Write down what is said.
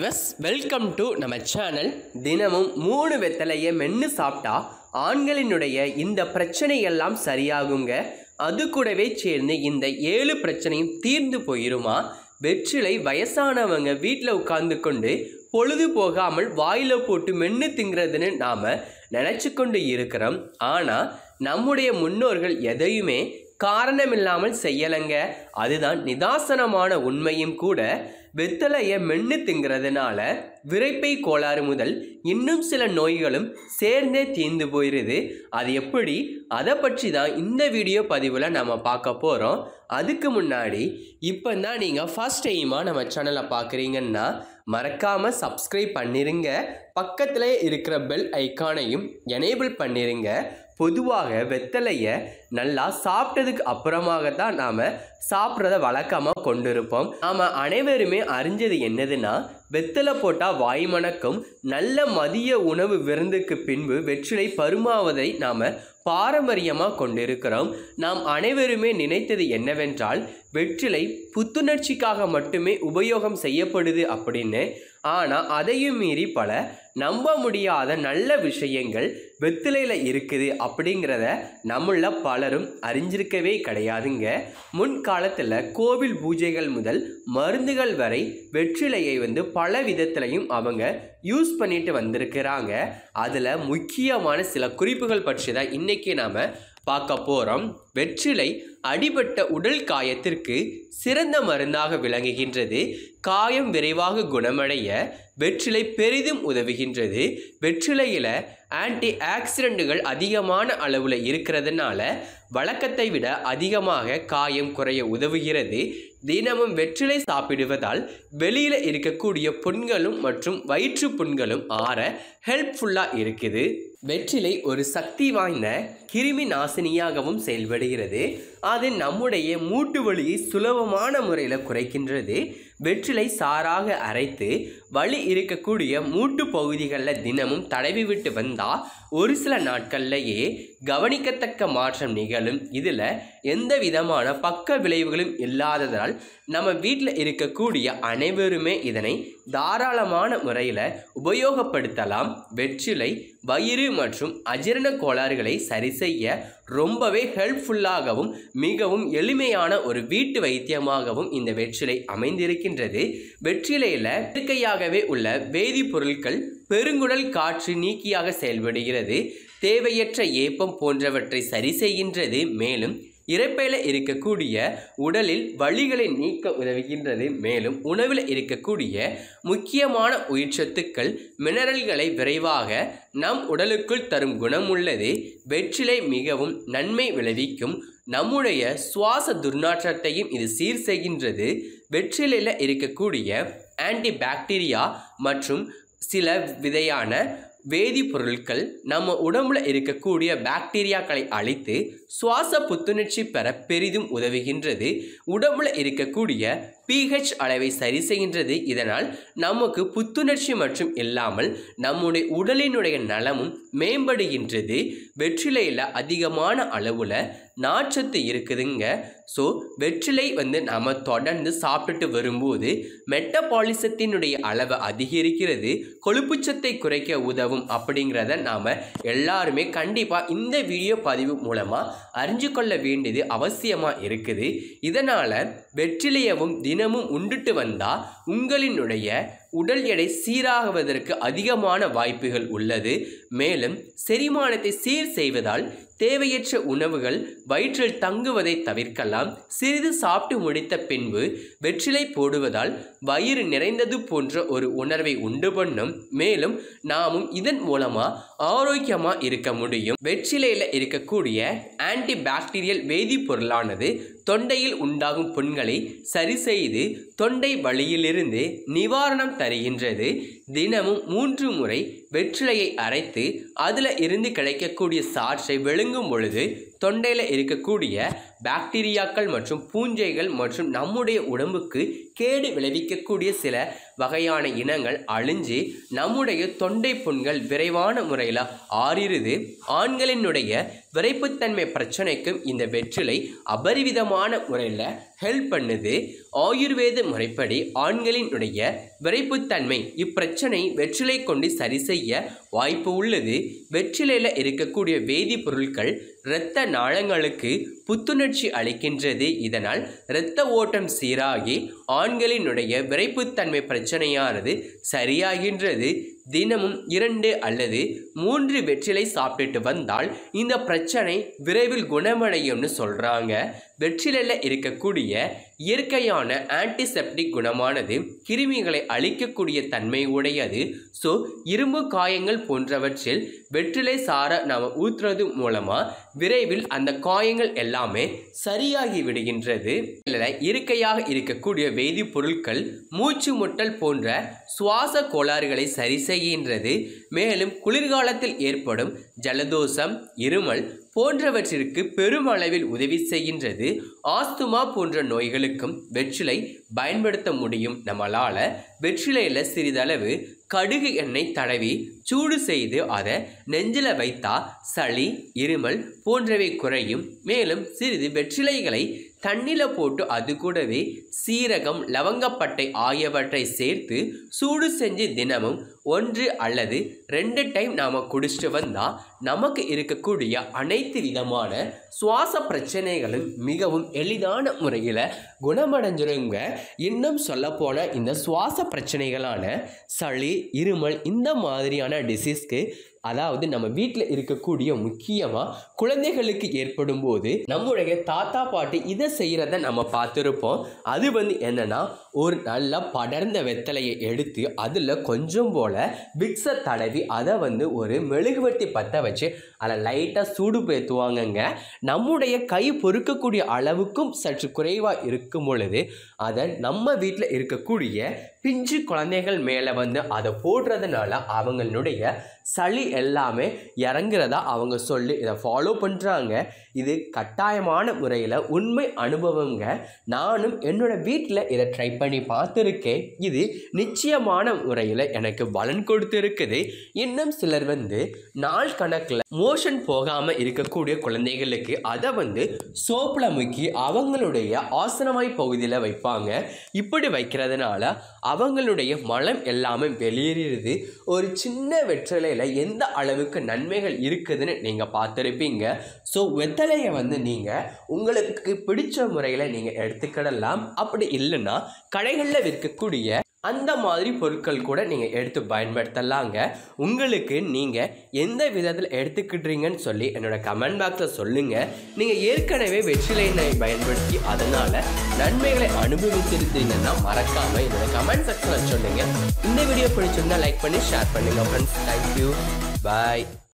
விவஸ் welcome to நம்ம channel தினமும் மூணு வெத்தலையை மென்று சாப்பிட்டா ஆண்களினுடைய இந்த பிரச்சனையெல்லாம் சரியாகுங்க அது கூடவே சேர்ந்து இந்த ஏழு பிரச்சனையும் தீர்ந்து போயிருமா வெற்றிலை வயசானவங்க வீட்டில் உட்கார்ந்து கொண்டு பொழுது போகாமல் வாயில போட்டு மென்று திங்கிறதுன்னு நாம் நினச்சி கொண்டு இருக்கிறோம் ஆனால் நம்முடைய முன்னோர்கள் எதையுமே காரணமில்லாமல் செய்யலைங்க அதுதான் நிதாசனமான உண்மையும் கூட வெத்தலையை மென்று திங்கிறதுனால விரைப்பை கோளாறு முதல் இன்னும் சில நோய்களும் சேர்ந்தே தீர்ந்து போயிடுது அது எப்படி அதை பற்றி தான் இந்த வீடியோ பதிவில் நம்ம பார்க்க போகிறோம் அதுக்கு முன்னாடி இப்போ தான் நீங்கள் ஃபஸ்ட் டைமாக நம்ம சேனலை பார்க்குறீங்கன்னா மறக்காமல் சப்ஸ்கிரைப் பண்ணிருங்க பக்கத்தில் இருக்கிற பெல் ஐக்கானையும் எனேபிள் பண்ணிருங்க பொதுவாக வெத்தலையை நல்லா சாப்பிட்டதுக்கு அப்புறமாக தான் நாம் சாப்பிட்றத வழக்கமாக கொண்டு இருப்போம் நாம் அனைவருமே அறிஞ்சது என்னதுன்னா வெத்தலை போட்டால் வாய் மணக்கும் நல்ல மதிய உணவு விருந்துக்கு பின்பு வெற்றிலை பருமாவதை நாம் பாரம்பரியமாக கொண்டிருக்கிறோம் நாம் அனைவருமே நினைத்தது என்னவென்றால் வெற்றிலை புத்துணர்ச்சிக்காக மட்டுமே உபயோகம் செய்யப்படுது அப்படின்னு ஆனால் அதையும் மீறி பல நம்ப முடியாத நல்ல விஷயங்கள் வெத்திலையில் இருக்குது அப்படிங்கிறத நம்மள பலரும் அறிஞ்சிருக்கவே கிடையாதுங்க முன்காலத்தில் கோவில் பூஜைகள் முதல் மருந்துகள் வரை வெற்றிலையை வந்து பல விதத்துலையும் அவங்க யூஸ் பண்ணிட்டு வந்திருக்கிறாங்க அதில் முக்கியமான சில குறிப்புகள் பற்றி தான் இன்றைக்கி நாம் பார்க்க போகிறோம் வெற்றிலை அடிபட்ட உடல் காயத்திற்கு சிறந்த மருந்தாக விளங்குகின்றது காயம் விரைவாக குணமடைய வெற்றிலை பெரிதும் உதவுகின்றது வெற்றிலையில் ஆன்டி ஆக்சிடென்ட்டுகள் அதிகமான அளவில் இருக்கிறதுனால வழக்கத்தை விட அதிகமாக காயம் குறைய உதவுகிறது தினமும் வெற்றிலை சாப்பிடுவதால் வெளியில் இருக்கக்கூடிய புண்களும் மற்றும் வயிற்று புண்களும் ஆற ஹெல்ப்ஃபுல்லாக இருக்குது வெற்றிலை ஒரு சக்தி வாய்ந்த கிருமி நாசினியாகவும் செயல்படுகிறது அது நம்முடைய மூட்டு வலியை சுலபமான முறையில் குறைக்கின்றது வெற்றிலை சாராக அரைத்து வலி இருக்கக்கூடிய மூட்டு பகுதிகளில் தினமும் தடவி விட்டு வந்தால் ஒரு சில நாட்கள்லேயே கவனிக்கத்தக்க மாற்றம் நிகழும் இதில் எந்த விதமான பக்க விளைவுகளும் இல்லாததால் நம்ம வீட்டில் இருக்கக்கூடிய அனைவருமே இதனை தாராளமான முறையில் உபயோகப்படுத்தலாம் வெற்றிலை வயிறு மற்றும் அஜீரண கோளாறுகளை சரி செய்ய ரொம்பவே ஹெல்ப்ஃபுல்லாகவும் மிகவும் எளிமையான ஒரு வீட்டு வைத்தியமாகவும் இந்த வெற்றிலை அமைந்திருக்கின்றது வெற்றிலையில் இயற்கையாகவே உள்ள வேதிப்பொருட்கள் பெருங்குடல் காற்று நீக்கியாக செயல்படுகிறது தேவையற்ற ஏப்பம் போன்றவற்றை சரி செய்கின்றது மேலும் இறைப்பையில் இருக்கக்கூடிய உடலில் வலிகளை நீக்க உதவுகின்றது மேலும் உணவில் இருக்கக்கூடிய முக்கியமான உயிர்ச்சத்துக்கள் மினரல்களை விரைவாக நம் உடலுக்குள் தரும் குணம் உள்ளது வெற்றிலை மிகவும் நன்மை விளைவிக்கும் நம்முடைய சுவாச துர்நாற்றத்தையும் இது சீர் செய்கின்றது வெற்றிலையில் இருக்கக்கூடிய ஆன்டி பாக்டீரியா மற்றும் சில விதையான வேதிப்பொருட்கள் நம்ம உடம்புல இருக்கக்கூடிய பாக்டீரியாக்களை அழித்து சுவாச புத்துணர்ச்சி பெற பெரிதும் உதவுகின்றது உடம்புல இருக்கக்கூடிய பிஹெச் அளவை சரி செய்கின்றது இதனால் நமக்கு புத்துணர்ச்சி மற்றும் இல்லாமல் நம்முடைய உடலினுடைய நலமும் மேம்படுகின்றது வெற்றிலையில் அதிகமான அளவில் நார்ச்சத்து இருக்குதுங்க ஸோ வெற்றிலை வந்து நம்ம தொடர்ந்து சாப்பிட்டுட்டு வரும்போது மெட்டபாலிசத்தினுடைய அளவு அதிகரிக்கிறது கொழுப்புச்சத்தை குறைக்க உதவும் அப்படிங்கிறத நாம் எல்லாருமே கண்டிப்பாக இந்த வீடியோ பதிவு மூலமாக அறிஞ்சு கொள்ள வேண்டியது அவசியமாக இருக்குது இதனால் வெற்றிலையவும் தினமும் உண்டுட்டு வந்தால் உங்களினுடைய உடல் எடை சீராகுவதற்கு அதிகமான வாய்ப்புகள் உள்ளது மேலும் செரிமானத்தை சீர் செய்வதால் தேவையற்ற உணவுகள் வயிற்றில் தங்குவதை தவிர்க்கலாம் சிறிது சாப்பிட்டு முடித்த பின்பு வெற்றிலை போடுவதால் வயிறு நிறைந்தது போன்ற ஒரு உணர்வை உண்டு பண்ணும் மேலும் நாமும் இதன் மூலமா ஆரோக்கியமா இருக்க முடியும் வெற்றிலையில் இருக்கக்கூடிய ஆன்டி பாக்டீரியல் வேதிப்பொருளானது தொண்டையில் உண்டாகும் புண்களை சரி செய்து தொண்டை வலியிலிருந்து நிவாரணம் தருகின்றது தினமும் மூன்று முறை வெற்றிலையை அரைத்து அதில் இருந்து கிடைக்கக்கூடிய சாற்றை விழுங்கும் பொழுது தொண்டையில் இருக்கக்கூடிய பாக்டீரியாக்கள் மற்றும் பூஞ்சைகள் மற்றும் நம்முடைய உடம்புக்கு கேடு விளைவிக்கக்கூடிய சில வகையான இனங்கள் அழிஞ்சு நம்முடைய தொண்டை புண்கள் விரைவான முறையில் ஆறிருது ஆண்களினுடைய விரைப்புத்தன்மை பிரச்சனைக்கும் இந்த வெற்றிலை அபரிவிதமான முறையில் ஹெல்ப் பண்ணுது ஆயுர்வேத முறைப்படி ஆண்களினுடைய விரைப்புத்தன்மை இப்பிரச்சனை வெற்றிலை கொண்டு சரி செய்ய வாய்ப்பு உள்ளது வெற்றிலையில் இருக்கக்கூடிய வேதிப்பொருட்கள் இரத்த நாளங்களுக்கு புத்துணர்ச்சி அளிக்கின்றது இதனால் இரத்த ஓட்டம் சீராகி ஆண்களினுடைய விரைப்புத்தன்மை பிரச்சனையானது சரியாகின்றது தினமும் இரண்டு அல்லது மூன்று வெற்றிலை சாப்பிட்டுட்டு வந்தால் இந்த பிரச்சனை விரைவில் குணமடையும்னு சொல்கிறாங்க வெற்றிலையில் இருக்கக்கூடிய இயற்கையான ஆன்டிசெப்டிக் குணமானது கிருமிகளை அழிக்கக்கூடிய தன்மை உடையது ஸோ இரும்பு காயங்கள் போன்றவற்றில் வெற்றிலை சார நாம் ஊற்றுறது மூலமாக விரைவில் அந்த காயங்கள் எல்லாமே சரியாகி விடுகின்றது இதில் இயற்கையாக இருக்கக்கூடிய வேதிப்பொருட்கள் மூச்சு முட்டல் போன்ற சுவாச கோளாறுகளை சரி செய்கின்றது மேலும் குளிர்காலத்தில் ஏற்படும் ஜலதோஷம் இருமல் போன்றவற்றிற்கு பெருமளவில் உதவி செய்கின்றது ஆஸ்துமா போன்ற நோய்களுக்கும் வெற்றிலை பயன்படுத்த முடியும் நம்மளால் வெற்றிலையில் சிறிதளவு கடுகு எண்ணெய் தடவி சூடு செய்து அதை நெஞ்சில் வைத்தா சளி இருமல் போன்றவை குறையும் மேலும் சிறிது வெற்றிலைகளை தண்ணியில் போட்டு அது கூடவே சீரகம் லவங்கப்பட்டை ஆகியவற்றை சேர்த்து சூடு செஞ்சு தினமும் ஒன்று அல்லது ரெண்டு டைம் நாம் குடிச்சிட்டு வந்தால் நமக்கு இருக்கக்கூடிய அனைத்து விதமான சுவாச பிரச்சனைகளும் மிகவும் எளிதான முறையில் குணமடைஞ்சிருங்க இன்னும் சொல்லப்போனால் இந்த சுவாச பிரச்சனைகளான சளி இருமல் இந்த மாதிரியான டிசீஸ்க்கு அதாவது நம்ம வீட்டில் இருக்கக்கூடிய முக்கியமாக குழந்தைகளுக்கு ஏற்படும் போது நம்முடைய தாத்தா பாட்டி இதை செய்கிறத நம்ம பார்த்துருப்போம் அது வந்து என்னன்னா ஒரு நல்ல படர்ந்த வெத்தலையை எடுத்து அதில் கொஞ்சம் போல் விக்ஸை தடவி அதை வந்து ஒரு மெழுகுவர்த்தி பற்ற வச்சு அதில் லைட்டாக சூடு பேத்துவாங்கங்க நம்முடைய கை பொறுக்கக்கூடிய அளவுக்கும் சற்று குறைவாக இருக்கும் பொழுது அதை நம்ம வீட்டில் இருக்கக்கூடிய பிஞ்சு குழந்தைகள் மேலே வந்து அதை போடுறதுனால அவங்களுடைய சளி எல்லாமே இறங்குறதா அவங்க சொல்லி இதை ஃபாலோ பண்ணுறாங்க இது கட்டாயமான முறையில் உண்மை அனுபவங்க நானும் என்னோட வீட்டில் இதை ட்ரை பண்ணி பார்த்துருக்கேன் இது நிச்சயமான முறையில் எனக்கு பலன் கொடுத்துருக்குது இன்னும் சிலர் வந்து நாள் கணக்கில் மோஷன் போகாமல் இருக்கக்கூடிய குழந்தைகளுக்கு அதை வந்து சோப்பில் முக்கி அவங்களுடைய ஆசனமாய் பகுதியில் வைப்பாங்க இப்படி வைக்கிறதுனால அவங்களுடைய மலம் எல்லாமே வெளியேறிடுது ஒரு சின்ன வெற்றிலையில் எந்த அளவுக்கு நன்மைகள் இருக்குதுன்னு நீங்கள் பார்த்துருப்பீங்க ஸோ வெத்தலையை வந்து நீங்கள் உங்களுக்கு பிடிச்ச முறையில் நீங்கள் எடுத்துக்கிடலாம் அப்படி இல்லைன்னா கடைகளில் விற்கக்கூடிய அந்த மாதிரி பொருட்கள் கூட நீங்கள் எடுத்து பயன்படுத்தலாங்க உங்களுக்கு நீங்கள் எந்த விதத்தில் எடுத்துக்கிட்டீங்கன்னு சொல்லி என்னோட கமெண்ட் பாக்ஸில் சொல்லுங்கள் நீங்கள் ஏற்கனவே வெற்றிலையினை பயன்படுத்தி அதனால் நன்மைகளை அனுபவித்திருந்தீங்கன்னா மறக்காமல் என்னோட கமெண்ட் செக்ஷனில் சொல்லுங்கள் இந்த வீடியோ பிடிச்சிருந்தா லைக் பண்ணி ஷேர் பண்ணுங்கள் ஃப்ரெண்ட்ஸ் தேங்க்யூ பாய்